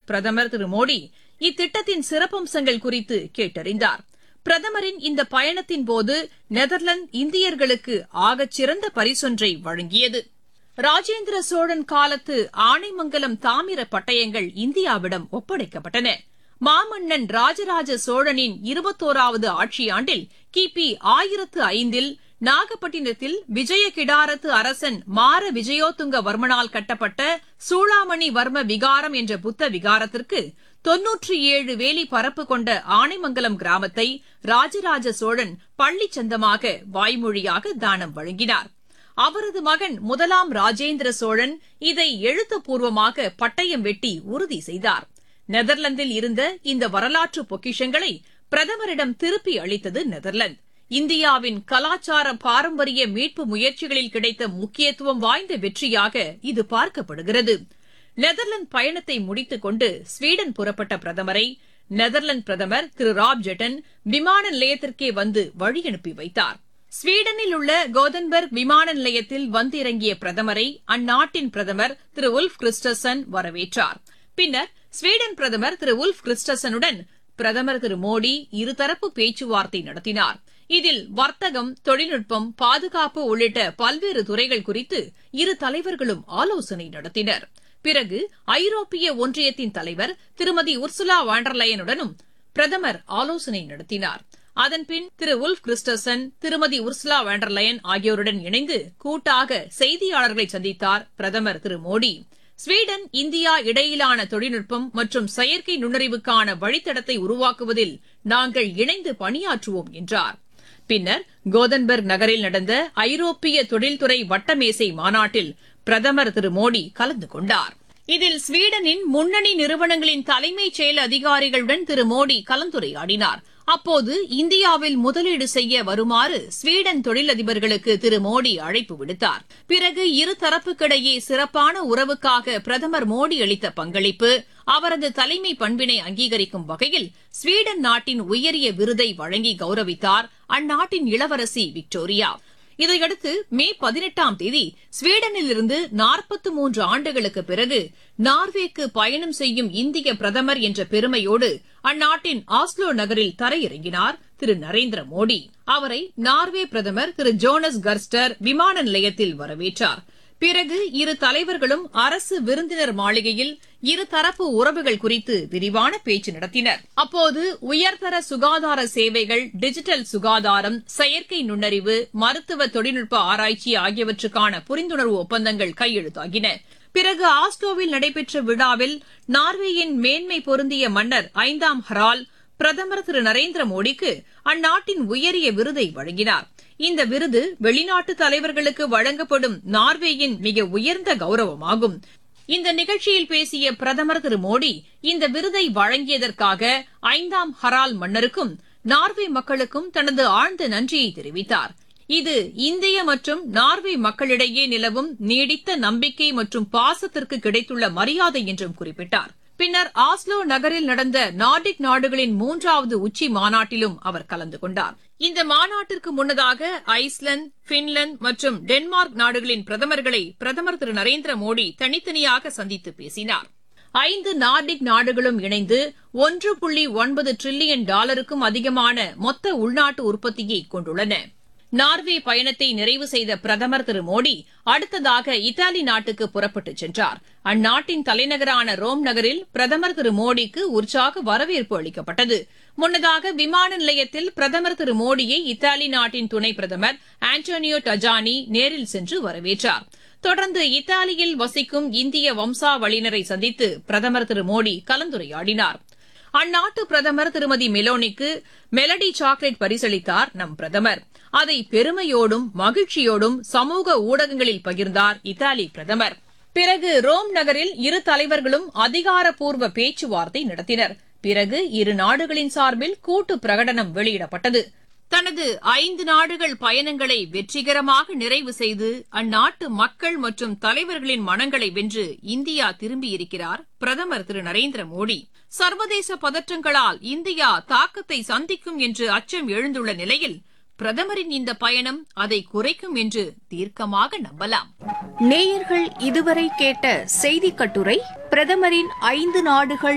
பிரதமர் திரு மோடி இத்திட்டத்தின் சிறப்பம்சங்கள் குறித்து கேட்டறிந்தார் பிரதமரின் இந்த பயணத்தின் போது நெதர்லாந்து இந்தியர்களுக்கு ஆகச்சிறந்த பரிசொன்றை வழங்கியது ராஜேந்திர சோழன் காலத்து ஆனைமங்கலம் தாமிர பட்டயங்கள் இந்தியாவிடம் ஒப்படைக்கப்பட்டன மாமன்னன் ராஜராஜ சோழனின் இருபத்தோராவது ஆட்சியாண்டில் கிபி ஆயிரத்து ஐந்தில் நாகப்பட்டினத்தில் விஜய கிடாரத்து அரசன் மார விஜயோத்துங்க வர்மனால் கட்டப்பட்ட சூளாமணி வர்ம விகாரம் என்ற புத்த விகாரத்திற்கு தொன்னூற்றி ஏழு வேலி பரப்பு கொண்ட ஆனைமங்கலம் கிராமத்தை ராஜராஜ சோழன் பள்ளிச் சொந்தமாக வாய்மொழியாக தானம் வழங்கினார் அவரது மகன் முதலாம் ராஜேந்திர சோழன் இதை எழுத்துப்பூர்வமாக பட்டயம் வெட்டி உறுதி செய்தார் நெதர்லாந்தில் இருந்த இந்த வரலாற்று பொக்கிஷங்களை பிரதமரிடம் திருப்பி அளித்தது நெதர்லாந்து இந்தியாவின் கலாச்சார பாரம்பரிய மீட்பு முயற்சிகளில் கிடைத்த முக்கியத்துவம் வாய்ந்த வெற்றியாக இது பார்க்கப்படுகிறது நெதர்லாந்து பயணத்தை முடித்துக் கொண்டு ஸ்வீடன் புறப்பட்ட பிரதமரை நெதர்லாந்து பிரதமர் திரு ராப் ஜெட்டன் விமான நிலையத்திற்கே வந்து வழியனுப்பி வைத்தார் ஸ்வீடனில் உள்ள கோதன்பர்க் விமான நிலையத்தில் வந்திறங்கிய பிரதமரை அந்நாட்டின் பிரதமர் திரு உல்ஃப் கிறிஸ்டசன் வரவேற்றார் பின்னர் ஸ்வீடன் பிரதமர் திரு உல்ஃப் கிறிஸ்டசனுடன் பிரதமர் திரு மோடி இருதரப்பு பேச்சுவார்த்தை நடத்தினார் இதில் வர்த்தகம் தொழில்நுட்பம் பாதுகாப்பு உள்ளிட்ட பல்வேறு துறைகள் குறித்து இரு தலைவர்களும் ஆலோசனை நடத்தினர் பிறகு ஐரோப்பிய ஒன்றியத்தின் தலைவர் திருமதி உர்சுலா வாண்டர்லயனுடனும் பிரதமர் ஆலோசனை நடத்தினார் அதன்பின் திரு உல்ஃப் கிறிஸ்டசன் திருமதி உர்சுலா வாண்டர்லயன் ஆகியோருடன் இணைந்து கூட்டாக செய்தியாளர்களை சந்தித்தார் பிரதமர் திரு மோடி ஸ்வீடன் இந்தியா இடையிலான தொழில்நுட்பம் மற்றும் செயற்கை நுண்ணறிவுக்கான வழித்தடத்தை உருவாக்குவதில் நாங்கள் இணைந்து பணியாற்றுவோம் என்றார் பின்னர் கோதன்பர்க் நகரில் நடந்த ஐரோப்பிய தொழில்துறை வட்டமேசை மாநாட்டில் பிரதமர் திரு மோடி கலந்து கொண்டார் இதில் ஸ்வீடனின் முன்னணி நிறுவனங்களின் தலைமைச் செயல் அதிகாரிகளுடன் திரு மோடி கலந்துரையாடினார் அப்போது இந்தியாவில் முதலீடு செய்ய வருமாறு ஸ்வீடன் தொழிலதிபர்களுக்கு திரு மோடி அழைப்பு விடுத்தார் பிறகு இருதரப்புக்கிடையே சிறப்பான உறவுக்காக பிரதமர் மோடி அளித்த பங்களிப்பு அவரது தலைமை பண்பினை அங்கீகரிக்கும் வகையில் ஸ்வீடன் நாட்டின் உயரிய விருதை வழங்கி கௌரவித்தார் அந்நாட்டின் இளவரசி விக்டோரியா இதையடுத்து மே பதினெட்டாம் தேதி ஸ்வீடனிலிருந்து நாற்பத்து மூன்று ஆண்டுகளுக்கு பிறகு நார்வேக்கு பயணம் செய்யும் இந்திய பிரதமர் என்ற பெருமையோடு அந்நாட்டின் ஆஸ்லோ நகரில் தரையிறங்கினார் திரு நரேந்திர மோடி அவரை நார்வே பிரதமர் திரு ஜோனஸ் கர்ஸ்டர் விமான நிலையத்தில் வரவேற்றார் பிறகு இரு தலைவர்களும் அரசு விருந்தினர் மாளிகையில் இருதரப்பு உறவுகள் குறித்து விரிவான பேச்சு நடத்தினர் அப்போது உயர்தர சுகாதார சேவைகள் டிஜிட்டல் சுகாதாரம் செயற்கை நுண்ணறிவு மருத்துவ தொழில்நுட்ப ஆராய்ச்சி ஆகியவற்றுக்கான புரிந்துணர்வு ஒப்பந்தங்கள் கையெழுத்தாகின பிறகு ஆஸ்லோவில் நடைபெற்ற விழாவில் நார்வேயின் மேன்மை பொருந்திய மன்னர் ஐந்தாம் ஹரால் பிரதமர் திரு நரேந்திர மோடிக்கு அந்நாட்டின் உயரிய விருதை வழங்கினார் இந்த விருது வெளிநாட்டு தலைவர்களுக்கு வழங்கப்படும் நார்வேயின் மிக உயர்ந்த கௌரவமாகும் இந்த நிகழ்ச்சியில் பேசிய பிரதமர் திரு மோடி இந்த விருதை வழங்கியதற்காக ஐந்தாம் ஹரால் மன்னருக்கும் நார்வே மக்களுக்கும் தனது ஆழ்ந்த நன்றியை தெரிவித்தார் இது இந்திய மற்றும் நார்வே மக்களிடையே நிலவும் நீடித்த நம்பிக்கை மற்றும் பாசத்திற்கு கிடைத்துள்ள மரியாதை என்றும் குறிப்பிட்டார் பின்னர் ஆஸ்லோ நகரில் நடந்த நார்டிக் நாடுகளின் மூன்றாவது உச்சி மாநாட்டிலும் அவர் கலந்து கொண்டார் இந்த மாநாட்டிற்கு முன்னதாக ஐஸ்லாந்து பின்லாந்து மற்றும் டென்மார்க் நாடுகளின் பிரதமர்களை பிரதமர் திரு நரேந்திர மோடி தனித்தனியாக சந்தித்து பேசினார் ஐந்து நார்டிக் நாடுகளும் இணைந்து ஒன்று புள்ளி ஒன்பது டிரில்லியன் டாலருக்கும் அதிகமான மொத்த உள்நாட்டு உற்பத்தியை கொண்டுள்ளன நார்வே பயணத்தை நிறைவு செய்த பிரதமர் திரு மோடி அடுத்ததாக இத்தாலி நாட்டுக்கு புறப்பட்டுச் சென்றார் அந்நாட்டின் தலைநகரான ரோம் நகரில் பிரதமர் திரு மோடிக்கு உற்சாக வரவேற்பு அளிக்கப்பட்டது முன்னதாக விமான நிலையத்தில் பிரதமர் திரு மோடியை இத்தாலி நாட்டின் துணை பிரதமர் ஆண்டோனியோ டஜானி நேரில் சென்று வரவேற்றார் தொடர்ந்து இத்தாலியில் வசிக்கும் இந்திய வம்சாவளியினரை சந்தித்து பிரதமர் திரு மோடி கலந்துரையாடினார் அந்நாட்டு பிரதமர் திருமதி மெலோனிக்கு மெலடி சாக்லேட் பரிசளித்தார் நம் பிரதமர் அதை பெருமையோடும் மகிழ்ச்சியோடும் சமூக ஊடகங்களில் பகிர்ந்தார் இத்தாலி பிரதமர் பிறகு ரோம் நகரில் இரு தலைவர்களும் அதிகாரப்பூர்வ பேச்சுவார்த்தை நடத்தினர் பிறகு இரு நாடுகளின் சார்பில் கூட்டு பிரகடனம் வெளியிடப்பட்டது தனது ஐந்து நாடுகள் பயணங்களை வெற்றிகரமாக நிறைவு செய்து அந்நாட்டு மக்கள் மற்றும் தலைவர்களின் மனங்களை வென்று இந்தியா திரும்பியிருக்கிறார் பிரதமர் திரு நரேந்திர மோடி சர்வதேச பதற்றங்களால் இந்தியா தாக்கத்தை சந்திக்கும் என்று அச்சம் எழுந்துள்ள நிலையில் பிரதமரின் இந்த பயணம் அதை குறைக்கும் என்று தீர்க்கமாக நம்பலாம் நேயர்கள் இதுவரை கேட்ட செய்திக் கட்டுரை பிரதமரின் ஐந்து நாடுகள்